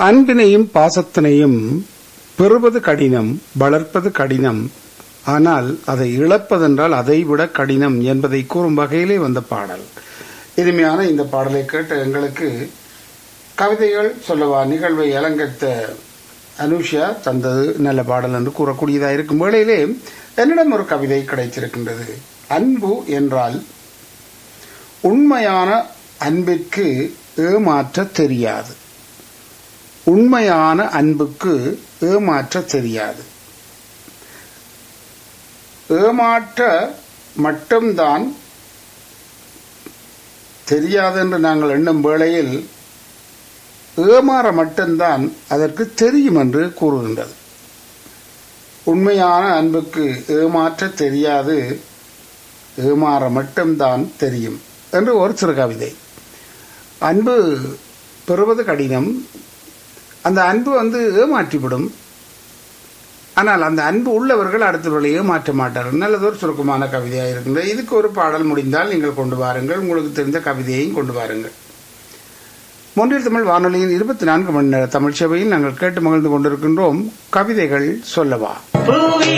அன்பினையும் பாசத்தினையும் பெறுவது கடினம் வளர்ப்பது கடினம் ஆனால் அதை இழப்பதென்றால் அதைவிட கடினம் என்பதை கூறும் வகையிலே வந்த பாடல் இனிமையான இந்த பாடலை கேட்ட எங்களுக்கு கவிதைகள் சொல்லவா நிகழ்வை அலங்கரித்த அனுஷா தந்தது நல்ல பாடல் என்று கூறக்கூடியதாக இருக்கும் வேளையிலே என்னிடம் ஒரு கவிதை கிடைத்திருக்கின்றது அன்பு என்றால் உண்மையான அன்பிற்கு ஏமாற்ற தெரியாது உண்மையான அன்புக்கு ஏமாற்ற தெரியாது ஏமாற்ற மட்டும்தான் தெரியாது என்று நாங்கள் எண்ணும் வேளையில் ஏமாற மட்டும்தான் அதற்கு தெரியும் என்று கூறுகின்றது உண்மையான அன்புக்கு ஏமாற்ற தெரியாது ஏமாற மட்டும்தான் தெரியும் என்று ஒரு சிறு கவிதை அன்பு பெறுவது கடினம் அந்த அன்பு வந்து ஏமாற்றிவிடும் ஆனால் அந்த அன்பு உள்ளவர்கள் அடுத்தவர்களை ஏமாற்ற மாட்டார்கள் நல்லதொரு சுருக்கமான கவிதையாக இருக்கின்றது இதுக்கு ஒரு பாடல் முடிந்தால் நீங்கள் கொண்டு வாருங்கள் உங்களுக்கு தெரிந்த கவிதையையும் கொண்டு வாருங்கள் மொன்றில் தமிழ் வானொலியின் இருபத்தி நான்கு மணி நேர தமிழ் சேவையில் நாங்கள் கேட்டு மகிழ்ந்து கொண்டிருக்கின்றோம் கவிதைகள் சொல்லவா